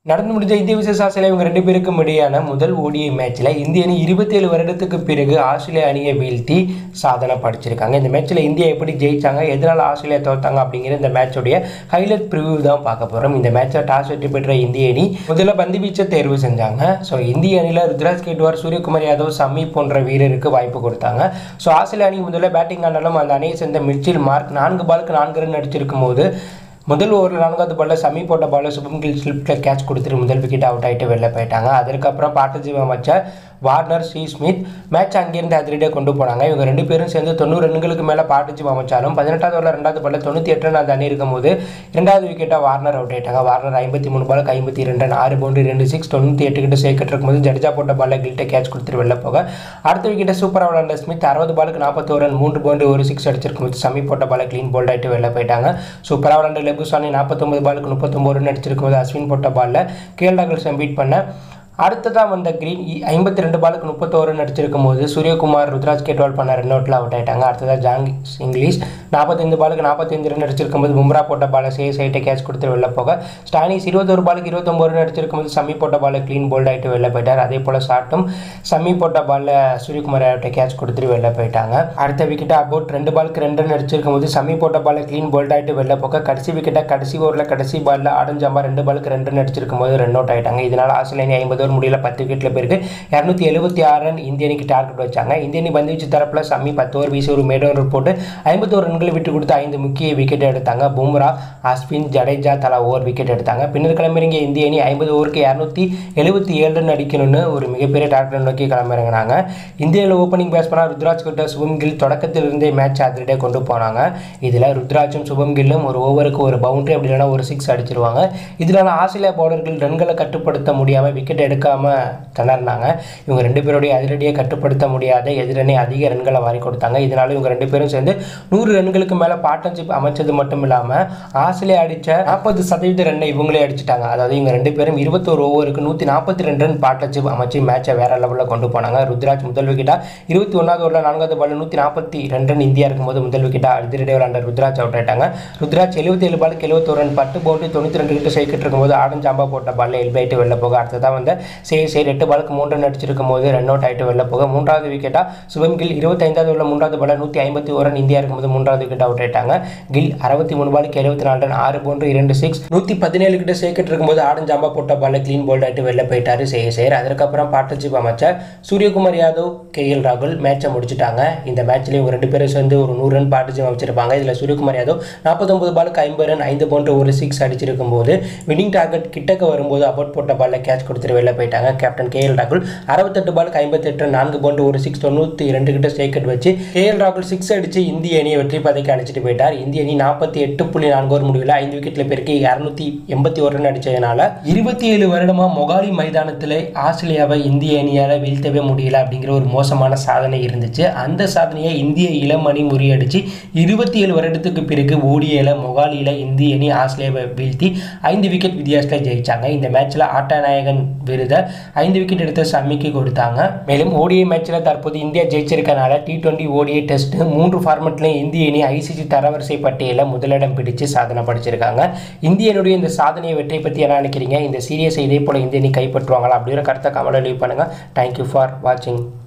நடந்து முடிஞ்ச இந்திய விசேஷ ஆஸ்திரேலியா இவங்க ரெண்டு பேருக்கும் இடையான முதல் ஓடிஐ மேட்ச்சில் இந்திய அணி இருபத்தேழு வருடத்துக்கு பிறகு ஆஸ்திரேலியா அணியை வீழ்த்தி சாதனை படிச்சிருக்காங்க இந்த மேட்ச்சில் இந்தியா எப்படி ஜெயிச்சாங்க எதனால் ஆஸ்திரேலியா தோத்தாங்க அப்படிங்கிற இந்த மேட்சோடைய ஹைலைட் ப்ரிவியூ தான் பார்க்க போகிறோம் இந்த மேட்சை டாஸ் வெற்றி பெற்ற இந்திய அணி முதல்ல பந்து வீச்சை தேர்வு செஞ்சாங்க ஸோ இந்திய அணியில் ருத்ராஜ் கேட்வார் சூரியகுமார் யாதவ் சமி போன்ற வீரருக்கு வாய்ப்பு கொடுத்தாங்க ஸோ ஆஸ்திரேலியா அணி முதல்ல பேட்டிங் ஆனாலும் அந்த அணியை சேர்ந்த மிர்ச்சில் மார்க் நான்கு பாலுக்கு நான்கு ரன் அடிச்சிருக்கும் போது முதல் ஓவரில் நான்காவது பாலில் சமி போட்ட பாலில் சுபம் கில் ஸ்லிப்பில் கேட்ச் கொடுத்துட்டு முதல் விக்கெட் அவுட் ஆகிட்டு வெளில போயிட்டாங்க அதற்கப்புறம் பார்ட்னர்ஷிப் அமைச்ச வார்னர் சி ஸ்மித் மேட்ச் அங்கேருந்து அதிரடியாக கொண்டு போனாங்க இவங்க ரெண்டு பேரும் சேர்ந்து தொண்ணூறு ரன்களுக்கு மேலே பார்ட்னர்ஷிப் அமைச்சாலும் பதினெட்டாவது ஓவரில் ரெண்டாவது பாலில் தொண்ணூற்றி எட்டு ரன் அந்த அணி இருக்கும்போது இரண்டாவது விக்கெட்டாக வார்னர் அவுட் ஆயிட்டாங்க வார்னர் ஐம்பத்தி மூணு பாலுக்கு ஐம்பத்தி ரெண்டு ரன் ஆறு பவுண்டரி ரெண்டு சிக்ஸ் தொண்ணூற்றி எட்டு கிட்ட சேர்க்கிட்டு இருக்கும்போது ஜடேஜா போட்ட பாலில் கில்ட்டை கேட்ச் கொடுத்துட்டு வெளில போக அடுத்த விக்கெட்டை சூப்பராக விளாண்ட ஸ்மித் அறுபது பாலுக்கு நாற்பத்தோரு ரன் மூன்று பவுண்டரி ஒரு சிக்ஸ் அடிச்சிருக்கும் போது சமி போட்ட பாலை க்ளீன் போல்ட் ஆகிட்டு வெளில போயிட்டாங்க சூப்பராக விளாண்ட லெபுசானி நாற்பத்தொம்பது பாலுக்கு முப்பத்தொம்பது ரன் அடிச்சிருக்கும் போது அஸ்வின் போட்ட பாலில் கேல் ராகுல்சன் பீட் பண்ண அடுத்ததாக வந்த கிரீன் ஐம்பத்தி ரெண்டு பாலுக்கு முப்பத்தோரு ரன் அடிச்சிருக்கும் போது சூரியகுமார் ருத்ராஜ் கேட்வால் பண்ண ரன் அவுட்டில் அவுட் ஆயிட்டாங்க அடுத்ததாக ஜாங் இங்கிலீஷ் நாற்பத்தைந்து பாலுக்கு நாற்பத்தைந்து ரன் அடிச்சிருக்கும் போது பும்ரா போட்ட பாலை சே சைட்டை கேட்ச் கொடுத்து வெளில போக ஸ்டானிஸ் இருபத்தொரு பாலுக்கு இருபத்தொம்பது ரன் அடிச்சிருக்கும் போது சமி போட்ட பாலை க்ளீன் போல்ட் ஆகிட்டு வெளில போயிட்டார் அதே போல் ஷாட்டும் சமி போட்ட பாலில் சூரியகுமார் யார்கிட்ட கேட்ச் கொடுத்துட்டு வெளில போயிட்டாங்க அடுத்த விக்கெட்டை அபவுட் ரெண்டு பாலுக்கு ரெண்டு ரன் அடிச்சிருக்கும் போது சமி போட்ட பாலை க்ளீன் போல்ட் ஆகிட்டு வெளில போக கடைசி விக்கெட்டை கடைசி ஓவரில் கடைசி பாலில் ஆடஞ்சாம்பா ரெண்டு பாலுக்கு ரெண்டு ரன் அடிச்சிருக்கும் போது ரன் அவுட் ஆயிட்டாங்க இதனால் ஆஸ்திரேலியா ஐம்பது ஓவர் முடியல பத்து விக்கெட்டில் பேருக்கு இரநூத்தி எழுபத்தி ஆறு ரன் இந்திய அணிக்கு டார்கெட் வச்சாங்க இந்திய அணி பந்து வீச்சு தரப்பில் சம்மி பத்து ஓவர் வீசி ஒரு மேட் ஓவர் போட்டு ஐம்பத்தோரு ரன்களை விட்டு கொடுத்து ஐந்து முக்கிய விக்கெட் எடுத்தாங்க பும்ரா அஸ்வின் ஜடேஜா தலா ஓவர் விக்கெட் எடுத்தாங்க பின்னர் கிளம்பிறங்கிய இந்திய அணி ஐம்பது ஓவருக்கு இரநூத்தி எழுபத்தி ஏழு ரன் அடிக்கணும்னு ஒரு மிகப்பெரிய டார்கெட் நோக்கி கிளம்பிறங்கினாங்க இந்தியாவில் ஓப்பனிங் பேட்ஸ்மனாக ருத்ராஜ் கிட்ட சுபம் கில் தொடக்கத்தில் இருந்தே மேட்ச் அதிரடியாக கொண்டு போனாங்க இதில் ருத்ராஜும் சுபம் கில்லும் ஒரு ஓவருக்கு ஒரு பவுண்டரி அப்படி இல்லைன்னா ஒரு சிக்ஸ் அடிச்சிருவாங்க இதனால ஆஸ்திரேலியா பவுலர்கள் ரன்களை கட்டுப்படுத்த முடியாமல் விக்கெட் எடுக்காமல் திணறினாங்க இவங்க ரெண்டு பேருடைய அதிரடியை கட்டுப்படுத்த முடியாத எதிரணி அதிக ரன்களை வாரி கொடுத்தாங்க இதனால இவங்க ரெண்டு பேரும் சேர்ந்து நூறு ரன்களுக்கு மேலே பார்ட்னர்ஷிப் அமைச்சது மட்டும் இல்லாமல் ஆஸ்திரேலியா அடித்த நாற்பது சதவீத ரன்னை இவங்களே அடிச்சிட்டாங்க அதாவது இவங்க ரெண்டு பேரும் இருபத்தோரு ஓவருக்கு நூற்றி நாற்பத்தி ரெண்டு ரன் பார்ட்னர்ஷிப் அமைச்சு மேட்சை வேற லெவலில் கொண்டு போனாங்க ருத்ராஜ் முதல் விக்கெட்டாக இருபத்தி ஒன்றாவது ஓவரில் நான்காவது பால் நூற்றி நாற்பத்தி ரெண்டு ரன் இந்தியா இருக்கும்போது முதல் விக்கெட்டாக அதிரடி விளாண்ட ருத்ராஜ் அவுட் ஆயிட்டாங்க ருத்ராஜ் எழுபத்தி ஏழு பாலுக்கு எழுபத்தோரு ரன் பட்டு பவுண்டரி தொண்ணூற்றி ரெண்டு கிட்ட சைக்கிட்டு இருக்கும்போது ஆடன் சாம்பா போட்ட பாலில் எல்பைட்டு வெளில போக அடுத்ததாக வந்து சே சரி எட்டு பாலுக்கு மூன்று ரன் அடிச்சிருக்கும் போது ரன் அவுட் ஆகிட்டு வெளில போக மூன்றாவது விக்கெட்டாக சுபம் கில் இருபத்தைந்தாவது உள்ள மூன்றாவது பால் நூற்றி ஐம்பத்தி ஒரு ரன் இந்தியா இருக்கும்போது மூன்றாவது விக்கெட் அவுட் ஆயிட்டாங்க கில் அறுபத்தி மூணு பாலுக்கு எழுபத்தி நாலு ரன் ஆறு போன்று இரண்டு சிக்ஸ் நூற்றி பதினேழு கிட்ட சேர்க்கிட்டு இருக்கும்போது ஆடன் ஜாம்பா போட்ட பாலில் க்ளீன் போல்ட் ஆகிட்டு வெளில போயிட்டாரு செய்ய சேர் அதுக்கப்புறம் பார்ட்னர்ஷிப் அமைச்சர் சூரியகுமார் யாதவ் கே எல் ராகுல் மேட்சை முடிச்சிட்டாங்க இந்த மேட்ச்லேயும் இவங்க ரெண்டு பேரும் சேர்ந்து ஒரு நூறு ரன் பார்ட்னர்ஷிப் அமைச்சிருப்பாங்க இதில் சூரியகுமார் யாதவ் நாற்பத்தொம்பது பாலுக்கு ஐம்பது ரன் ஐந்து போன்று ஒரு சிக்ஸ் அடிச்சிருக்கும் போது வின்னிங் டார்கெட் கிட்டக்க வரும்போது அபவுட் போட்ட பாலில் கேட்ச் கொடுத்துட்டு வெளில போயிட்டாங்க கேப்டன் கே எல் ராகுல் அறுபத்தெட்டு பாலுக்கு ஐம்பத்தெட்டு ரன் நான்கு போன்று ஒரு சிக்ஸ் தொண்ணூற்றி ரெண்டு கிட்ட ஸ்டேக்கெட் வச்சு கே எல் ராகுல் சிக்ஸ் அடிச்சு இந்திய அணியை வெற்றி பதவிக்கு அழைச்சிட்டு போயிட்டார் இந்திய அணி நாற்பத்தி எட்டு புள்ளி நான்கு ஓவர் முடிவில் ஐந்து விக்கெட்டில் பெருக்கி இரநூத்தி எண்பத்தி ஒரு ரன் அடிச்சதுனால இருபத்தி ஏழு வருடமாக மொகாலி மைதானத்தில் ஆஸ்திரேலியாவை இந்திய அணியால் வீழ்த்தவே முடியல அப்படிங்கிற ஒரு மோசமான சாதனை இருந்துச்சு அந்த சாதனையை இந்திய இளம் அணி முறியடிச்சு இருபத்தி ஏழு வருடத்துக்கு பிறகு ஓடியில் மொகாலியில் இந்திய அணி ஆஸ்திரேலியாவை வீழ்த்தி ஐந்து விக்கெட் வித்தியாசத்தில் ஜெயிச்சாங்க இந்த மேட்ச்சில் ஆட்டநாயகன் விருதை ஐந்து விக்கெட் எடுத்த சம்மிக்கு கொடுத்தாங்க மேலும் ஓடிஐ மேட்ச்சில் தற்போது இந்தியா ஜெயிச்சிருக்கனால டி டுவெண்ட்டி ஓடிஐ டெஸ்ட் மூன்று ஃபார்மெட்லையும் இந்திய அணி ஐசிசி தரவரிசை பட்டியலில் முதலிடம் பிடிச்சு சாதனை படிச்சிருக்காங்க இந்தியனுடைய இந்த சாதனையை வெற்றி பற்றி என்ன நினைக்கிறீங்க இந்த சீரியஸை இதே போல் இந்திய அணி கைப்பற்றுவாங்களா அப்படிங்கிற கருத்தை கமெண்ட் லீவ் பண்ணுங்கள் தேங்க்யூ ஃபார் வாட்சிங்